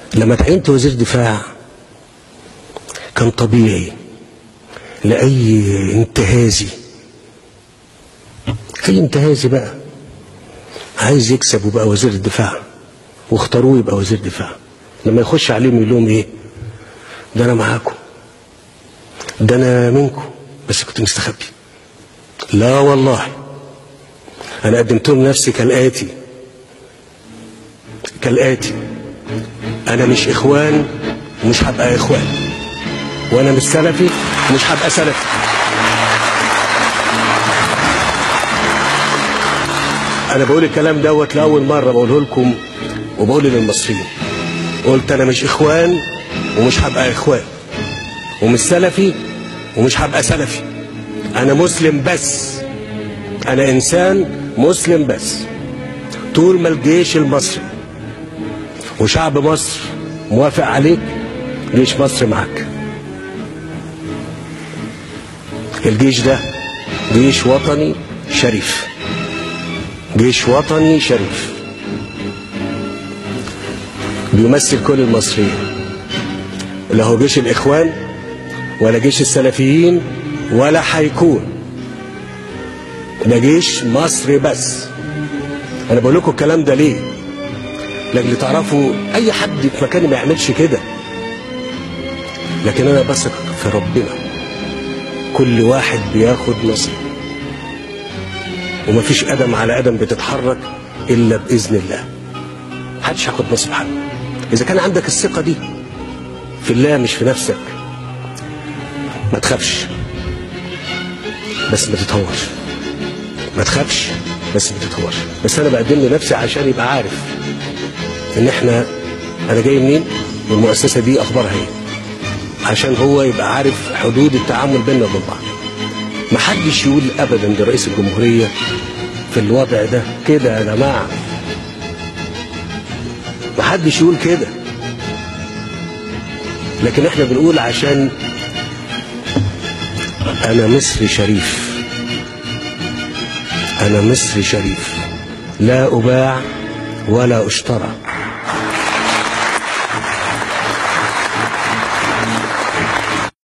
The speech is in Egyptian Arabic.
لما تعينت وزير دفاع كان طبيعي لأي انتهازي أي انتهازي بقى عايز يكسب ويبقى وزير الدفاع واختاروه يبقى وزير دفاع لما يخش عليهم يقول لهم ايه ده انا معاكم ده انا منكم بس كنت مستخبي لا والله انا قدمت لهم نفسي كالاتي كالاتي انا مش اخوان ومش هبقى اخوان وانا مش سلفي ومش هبقى سلفي انا بقول الكلام دوت لاول مره بقوله لكم وبقول للمصريين قلت انا مش اخوان ومش هبقى اخوان ومش سلفي ومش هبقى سلفي انا مسلم بس انا انسان مسلم بس طول ما الجيش المصري وشعب مصر موافق عليك جيش مصر معاك الجيش ده جيش وطني شريف جيش وطني شريف بيمثل كل المصريين لا هو جيش الإخوان ولا جيش السلفيين ولا هيكون ده جيش مصري بس أنا بقول لكم الكلام ده ليه لأجل تعرفوا أي حد في مكاني ما يعملش كده لكن أنا بثق في ربنا كل واحد بياخد نصيب ومفيش قدم على قدم بتتحرك إلا بإذن الله محدش هياخد نصيب حد إذا كان عندك الثقة دي في الله مش في نفسك ما تخافش بس ما تتهورش ما تخافش بس ما تتهورش بس أنا بقدم لنفسي عشان يبقى عارف إن إحنا أنا جاي منين والمؤسسة دي أخبارها إيه عشان هو يبقى عارف حدود التعامل بيننا وبين بعض ما حدش يقول ابدا لرئيس الجمهوريه في الوضع ده كده يا جماعه ما حدش يقول كده لكن احنا بنقول عشان انا مصري شريف انا مصري شريف لا اباع ولا اشترى